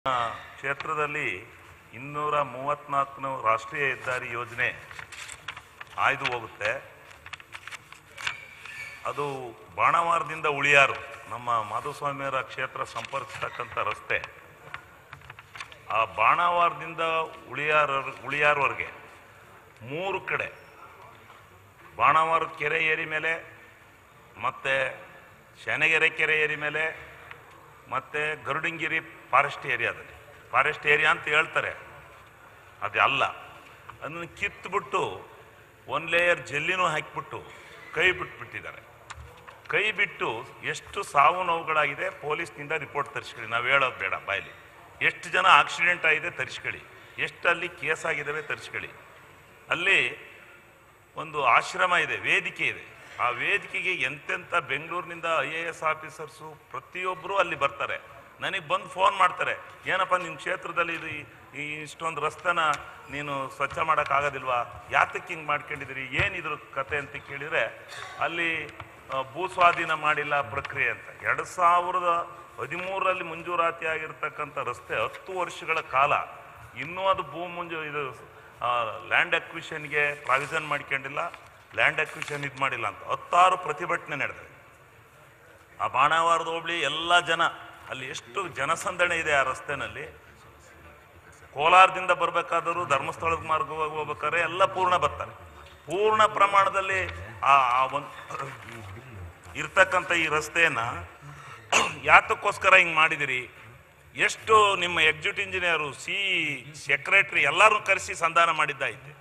ಆ, ಕ್ಷೇತ್ರದಲ್ಲಿ ಇನ್ನೂರ ಮೂವತ್ನಾಲ್ಕನೇ ರಾಷ್ಟ್ರೀಯ ಹೆದ್ದಾರಿ ಯೋಜನೆ ಆಯ್ದು ಹೋಗುತ್ತೆ ಅದು ಬಾಣವಾರದಿಂದ ಉಳಿಯಾರು ನಮ್ಮ ಮಾಧುಸ್ವಾಮಿಯವರ ಕ್ಷೇತ್ರ ಸಂಪರ್ಕಿಸ್ತಕ್ಕಂಥ ರಸ್ತೆ ಆ ಬಾಣವಾರದಿಂದ ಉಳಿಯಾರ ಉಳಿಯಾರ್ವರೆಗೆ ಮೂರು ಕಡೆ ಬಾಣವಾರ ಕೆರೆ ಏರಿ ಮೇಲೆ ಮತ್ತು ಶನಗೆರೆ ಕೆರೆ ಏರಿ ಮೇಲೆ ಮತ್ತು ಗರುಡಂಗಿರಿ ಫಾರೆಸ್ಟ್ ಏರಿಯಾದಲ್ಲಿ ಫಾರೆಸ್ಟ್ ಏರಿಯಾ ಅಂತ ಹೇಳ್ತಾರೆ ಅದು ಅಲ್ಲ ಅದನ್ನು ಕಿತ್ತುಬಿಟ್ಟು ಒಂದು ಲೇಯರ್ ಜಲ್ಲಿನೂ ಹಾಕಿಬಿಟ್ಟು ಕೈ ಬಿಟ್ಬಿಟ್ಟಿದ್ದಾರೆ ಕೈ ಬಿಟ್ಟು ಎಷ್ಟು ಸಾವು ನೋವುಗಳಾಗಿದೆ ಪೊಲೀಸ್ನಿಂದ ರಿಪೋರ್ಟ್ ತರಿಸ್ಕೊಳ್ಳಿ ನಾವು ಹೇಳೋದು ಬೇಡ ಬಾಯಲ್ಲಿ ಎಷ್ಟು ಜನ ಆಕ್ಸಿಡೆಂಟ್ ಆಗಿದೆ ತರಿಸ್ಕೊಳ್ಳಿ ಎಷ್ಟು ಅಲ್ಲಿ ಕೇಸ್ ಆಗಿದ್ದಾವೆ ತರಿಸ್ಕೊಳ್ಳಿ ಅಲ್ಲಿ ಒಂದು ಆಶ್ರಮ ಇದೆ ವೇದಿಕೆ ಇದೆ ಆ ವೇದಿಕೆಗೆ ಎಂತೆಂಥ ಬೆಂಗಳೂರಿನಿಂದ ಐ ಎ ಎಸ್ ಆಫೀಸರ್ಸು ಪ್ರತಿಯೊಬ್ಬರು ಅಲ್ಲಿ ಬರ್ತಾರೆ ನನಗೆ ಬಂದು ಫೋನ್ ಮಾಡ್ತಾರೆ ಏನಪ್ಪ ನಿಮ್ಮ ಕ್ಷೇತ್ರದಲ್ಲಿ ಇದು ಈ- ಈ ಇಷ್ಟೊಂದು ರಸ್ತೆನ ನೀನು ಸ್ವಚ್ಛ ಮಾಡೋಕ್ಕಾಗೋದಿಲ್ವಾ ಯಾತಕ್ಕೆ ಹಿಂಗೆ ಮಾಡ್ಕೊಂಡಿದ್ದೀರಿ ಏನಿದ್ರ ಕತೆ ಅಂತ ಕೇಳಿದರೆ ಅಲ್ಲಿ ಆ, ಭೂ ಸ್ವಾಧೀನ ಮಾಡಿಲ್ಲ ಪ್ರಕ್ರಿಯೆ ಅಂತ ಎರಡು ಸಾವಿರದ ಹದಿಮೂರರಲ್ಲಿ ಮಂಜೂರಾತಿ ಆಗಿರ್ತಕ್ಕಂಥ ರಸ್ತೆ ಹತ್ತು ವರ್ಷಗಳ ಕಾಲ ಇನ್ನೂ ಅದು ಭೂ ಮುಂಜು ಇದು ಲ್ಯಾಂಡ್ ಅಕ್ವಿಷನ್ಗೆ ಪ್ರಾವಿಷನ್ ಮಾಡ್ಕೊಂಡಿಲ್ಲ ಲ್ಯಾಂಡ್ ಅಕ್ವಿಷನ್ ಇದು ಮಾಡಿಲ್ಲ ಅಂತ ಹತ್ತಾರು ಪ್ರತಿಭಟನೆ ನಡೆದಿದೆ ಆ ಬಾಣಾವಾರದ ಹೋಬಳಿ ಎಲ್ಲ ಜನ ಅಲ್ಲಿ ಎಷ್ಟು ಜನಸಂದಣಿ ಇದೆ ಆ ರಸ್ತೆನಲ್ಲಿ ಕೋಲಾರದಿಂದ ಬರಬೇಕಾದರೂ ಧರ್ಮಸ್ಥಳದ ಮಾರ್ಗವಾಗಿ ಹೋಗ್ಬೇಕಾದ್ರೆ ಎಲ್ಲ ಪೂರ್ಣ ಬರ್ತಾರೆ ಪೂರ್ಣ ಪ್ರಮಾಣದಲ್ಲಿ ಆ ಆ ಒಂದು ಇರ್ತಕ್ಕಂಥ ಈ ರಸ್ತೆಯನ್ನ ಯಾತಕ್ಕೋಸ್ಕರ ಹಿಂಗೆ ಮಾಡಿದಿರಿ ಎಷ್ಟು ನಿಮ್ಮ ಎಕ್ಸಿಕ್ಯೂಟಿವ್ ಇಂಜಿನಿಯರು ಸಿ ಸೆಕ್ರೆಟ್ರಿ ಎಲ್ಲರೂ ಕರೆಸಿ ಸಂಧಾನ ಮಾಡಿದ್ದೈತೆ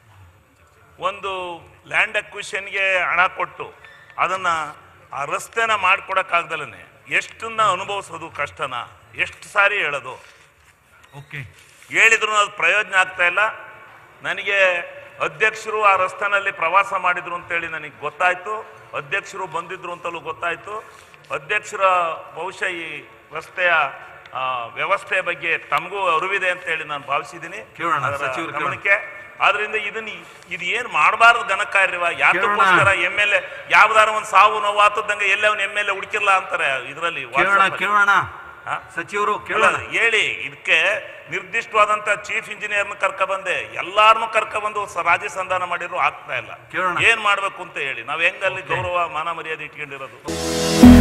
ಒಂದು ಲ್ಯಾಂಡ್ ಅಕ್ವಿಷನ್ಗೆ ಹಣ ಕೊಟ್ಟು ಅದನ್ನ ಆ ರಸ್ತೆನ ಮಾಡ್ಕೊಡಕ್ಕಾಗ್ದಲೇ ಎಷ್ಟನ್ನ ಅನುಭವಿಸೋದು ಕಷ್ಟನ ಎಷ್ಟು ಸಾರಿ ಹೇಳೋದು ಓಕೆ ಹೇಳಿದ್ರು ಅದು ಪ್ರಯೋಜನ ಆಗ್ತಾ ಇಲ್ಲ ನನಗೆ ಅಧ್ಯಕ್ಷರು ಆ ರಸ್ತೆನಲ್ಲಿ ಪ್ರವಾಸ ಮಾಡಿದ್ರು ಅಂತೇಳಿ ನನಗೆ ಗೊತ್ತಾಯ್ತು ಅಧ್ಯಕ್ಷರು ಬಂದಿದ್ರು ಅಂತಲೂ ಗೊತ್ತಾಯ್ತು ಅಧ್ಯಕ್ಷರ ಬಹುಶಃ ಈ ರಸ್ತೆಯ ಆ, ವ್ಯವಸ್ಥೆ ಬಗ್ಗೆ ತಮಗೂ ಅರಿವಿದೆ ಅಂತೇಳಿ ನಾನು ಭಾವಿಸಿದ್ದೀನಿ ಕೇಳೋಣ, ಅದರ ಸಚಿವರು ಕೇಳೋಣ. ಗಮನಕ್ಕೆ ಆದ್ರಿಂದ ಇದನ್ನ ಇದು ಏನ್ ಮಾಡಬಾರ್ದು ಘನಕಾರ್ಯವ ಯಾತಕ್ಕೋಸ್ಕರ ಎಮ್ ಎಲ್ ಎ ಯಾವ್ದಾರ ಒಂದು ಸಾವು ನೋವು ಆತದಂಗೆ ಎಲ್ಲೇ ಅವ್ನು ಎಮ್ ಎಲ್ ಎ ಹುಡುಕಿರ್ಲ ಅಂತಾರೆ ಇದರಲ್ಲಿ ಕೇಳೋಣ ಕೇಳೋಣ ಹಾ? ಸಚಿವರು ಅಲ್ಲ, ಕೇಳೋಣ ಹೇಳಿ ಇದಕ್ಕೆ ನಿರ್ದಿಷ್ಟವಾದಂತ ಚೀಫ್ ಇಂಜಿನಿಯರ್ನ ಕರ್ಕ ಬಂದೆ ಎಲ್ಲಾರನ್ನು ಕರ್ಕ ಬಂದು ಸ- ರಾಜ್ಯ ಸಂಧಾನ ಮಾಡಿದ್ರು ಆಗ್ತಾ ಇಲ್ಲ ಕೇಳೋಣ. ಏನ್ ಮಾಡ್ಬೇಕು ಅಂತ ಹೇಳಿ ನಾವ್ ಹೆಂಗಲ್ಲಿ ಗೌರವ ಮಾನ ಮರ್ಯಾದೆ ಇಟ್ಕೊಂಡಿರೋದು